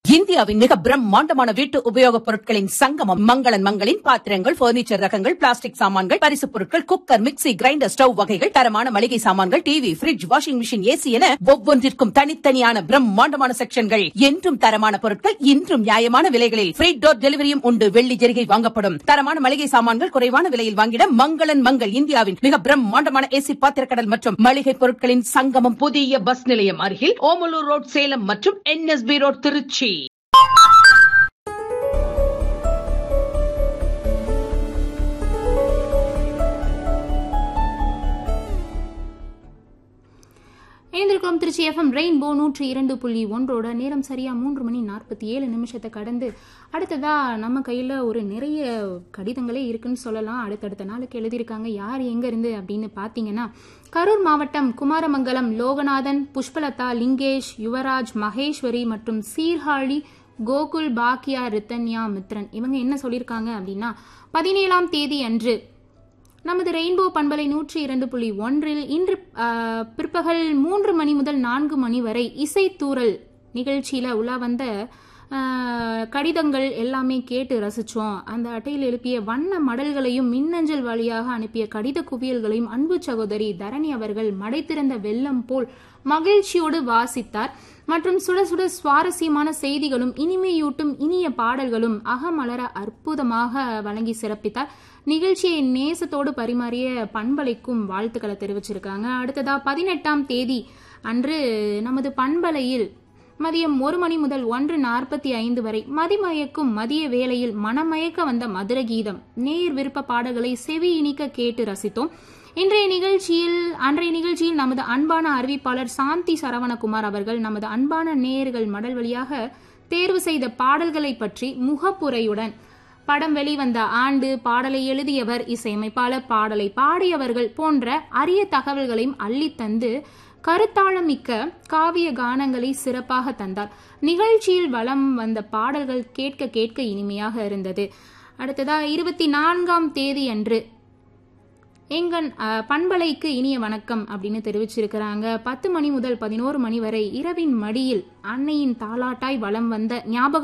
இந்தியாவின் மிக பிரம்மாண்டமான வீட்டு உபயோகப் பொருட்களின் சங்கமம் மங்களன் மங்களின் பாத்திரங்கள் பர்னிச்சர் ரகங்கள் பிளாஸ்டிக் சாமான்கள் பரிசுப் பொருட்கள் குக்கர் மிக்ஸி கிரைண்டர் ஸ்டவ் வகைகள் தரமான மளிகை சாமான்கள் TV fridge washing machine AC என ஒவ்வொன்றிற்கும் தனித்தனியான பிரம்மாண்டமான செக்ஷன்கள் என்றும் தரமான பொருட்கள் இன்றும் நியாயமான விலைகளில் ஃப்ரீ டோர் டெலிவரியும் உண்டு வெள்ளி ஜெரிகை வாங்கப்படும் தரமான மளிகை சாமான்கள் குறைவான விலையில் வாங்கிட மங்களன் மங்கள் இந்தியாவின் மிக பிரம்மாண்டமான ஏசி பாத்திரக்கடல் மற்றும் மளிகை பொருட்களின் சங்கமம் புதிய பஸ் நிலையம் அருகில் ஓமலூர் ரோட் சேலம் மற்றும் என்எஸ்பி ரோட் திருச்சி இணைந்திருக்கிறோம் திருச்சி எஃப்எம் ரெயின்போ நூற்றி இரண்டு புள்ளி ஒன்றோட நேரம் சரியா மூன்று மணி நாற்பத்தி ஏழு நிமிஷத்தை கடந்து அடுத்ததா நம்ம கையில ஒரு நிறைய கடிதங்களே இருக்குன்னு சொல்லலாம் அடுத்தடுத்த நாளுக்கு எழுதியிருக்காங்க யார் எங்க இருந்து அப்படின்னு பாத்தீங்கன்னா கரூர் மாவட்டம் குமாரமங்கலம் லோகநாதன் புஷ்பலதா லிங்கேஷ் யுவராஜ் மகேஸ்வரி மற்றும் சீர்காழி கோகுல் பாக்கியா ரித்தன்யா மித்ரன் இவங்க என்ன சொல்லியிருக்காங்க அப்படின்னா பதினேழாம் தேதி அன்று நமது ரெயின்போ பண்பலை நூற்றி இரண்டு புள்ளி ஒன்றில் இன்று ஆ, பிற்பகல் மூன்று மணி முதல் நான்கு மணி வரை இசைத்தூரல் நிகழ்ச்சியில உலா வந்த ஆ, கடிதங்கள் எல்லாமே கேட்டு ரசிச்சோம் அந்த அட்டையில் எழுப்பிய வண்ண மடல்களையும் மின்னஞ்சல் வழியாக அனுப்பிய கடித குவியல்களையும் அன்பு சகோதரி தரணி அவர்கள் மடை திறந்த வெள்ளம் போல் மகிழ்ச்சியோடு வாசித்தார் மற்றும் சுட சுட சுவாரஸ்யமான செய்திகளும் இனிமையூட்டும் இனிய பாடல்களும் அகமலர அற்புதமாக வழங்கி சிறப்பித்தார் நிகழ்ச்சியை நேசத்தோடு பரிமாறிய பண்பலைக்கும் வாழ்த்துக்களை தெரிவிச்சிருக்காங்க அடுத்ததா பதினெட்டாம் தேதி அன்று நமது பண்பலையில் மதியம் ஒரு மணி முதல் ஒன்று நாற்பத்தி ஐந்து வரை மதிமயக்கும் மதிய வேளையில் மனமயக்க வந்த மதுர கீதம் நேர் விருப்ப பாடல்களை செவி இனிக்க கேட்டு ரசித்தோம் இன்றைய நிகழ்ச்சியில் அன்றைய நிகழ்ச்சியில் நமது அன்பான அறிவிப்பாளர் சாந்தி சரவணகுமார் அவர்கள் நமது அன்பான நேயர்கள் மடல் வழியாக தேர்வு செய்த பாடல்களை பற்றி முகப்புரையுடன் படம் வெளிவந்த ஆண்டு பாடலை எழுதியவர் இசையமைப்பாளர் பாடலை பாடியவர்கள் போன்ற அரிய தகவல்களையும் அள்ளித்தந்து கருத்தாழமிக்க காவிய கானங்களை சிறப்பாக தந்தார் நிகழ்ச்சியில் வலம் வந்த பாடல்கள் கேட்க கேட்க இனிமையாக இருந்தது அடுத்ததா இருபத்தி நான்காம் தேதி அன்று எங்கன் அஹ், பண்பலைக்கு இனிய வணக்கம் அப்படின்னு தெரிவிச்சிருக்கிறாங்க பத்து மணி முதல் பதினோரு மணி வரை இரவின் மடியில் அன்னையின் தாலாட்டாய் வலம் வந்த ஞாபக